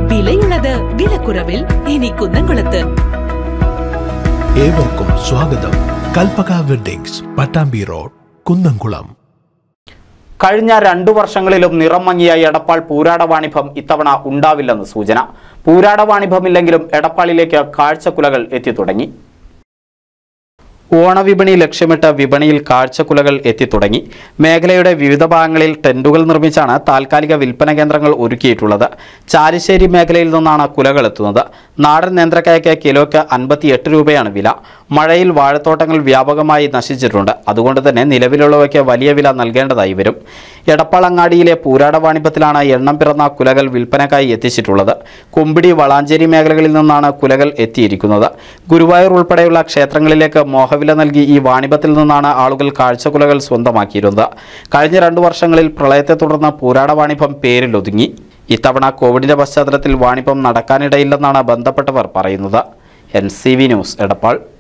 വിലയുള്ളത് വിലക്കുറവിൽ ഇനി കുന്നംകുളത്ത് ഏവർക്കും സ്വാഗതം കൽപ്പക വെഡ്ഡിങ്സ് പട്ടാമ്പി റോഡ് കുന്നംകുളം കഴിഞ്ഞ രണ്ടു വർഷങ്ങളിലും നിറം മങ്ങിയ എടപ്പാൾ പൂരാട വാണിഭം ഇത്തവണ ഉണ്ടാവില്ലെന്ന് സൂചന പൂരാട വാണിഭമില്ലെങ്കിലും എടപ്പാളിലേക്ക് കാഴ്ചക്കുലകൾ എത്തിത്തുടങ്ങി ഓണവിപണി ലക്ഷ്യമിട്ട് വിപണിയിൽ കാഴ്ചക്കുലകൾ എത്തിത്തുടങ്ങി മേഖലയുടെ വിവിധ ഭാഗങ്ങളിൽ ടെന്റുകൾ നിർമ്മിച്ചാണ് താൽക്കാലിക വിൽപ്പന കേന്ദ്രങ്ങൾ ഒരുക്കിയിട്ടുള്ളത് ചാലിശ്ശേരി മേഖലയിൽ നിന്നാണ് കുലകൾ എത്തുന്നത് നാടൻ നേന്ത്രക്കായ്ക്ക് കിലോയ്ക്ക് അൻപത്തിയെട്ട് രൂപയാണ് വില മഴയിൽ വാഴത്തോട്ടങ്ങൾ വ്യാപകമായി നശിച്ചിട്ടുണ്ട് അതുകൊണ്ട് തന്നെ നിലവിലുള്ളവയ്ക്ക് വലിയ വില നൽകേണ്ടതായി വരും എടപ്പാളങ്ങാടിയിലെ പൂരാട വാണിഭത്തിലാണ് എണ്ണം പിറന്ന കുലകൾ വിൽപ്പനക്കായി എത്തിച്ചിട്ടുള്ളത് കുമ്പിടി വളാഞ്ചേരി മേഖലകളിൽ നിന്നാണ് കുലകൾ എത്തിയിരിക്കുന്നത് ഗുരുവായൂർ ഉൾപ്പെടെയുള്ള ക്ഷേത്രങ്ങളിലേക്ക് മോഹവില നൽകി ഈ വാണിഭത്തിൽ നിന്നാണ് ആളുകൾ കാഴ്ചക്കുലകൾ സ്വന്തമാക്കിയിരുന്നത് കഴിഞ്ഞ രണ്ടു വർഷങ്ങളിൽ പ്രളയത്തെ തുടർന്ന് പൂരാട വാണിഭം പേരിലൊതുങ്ങി ഇത്തവണ കോവിഡിന്റെ പശ്ചാത്തലത്തിൽ വാണിഭം നടക്കാനിടയില്ലെന്നാണ് ബന്ധപ്പെട്ടവർ പറയുന്നത് N C V news Edappal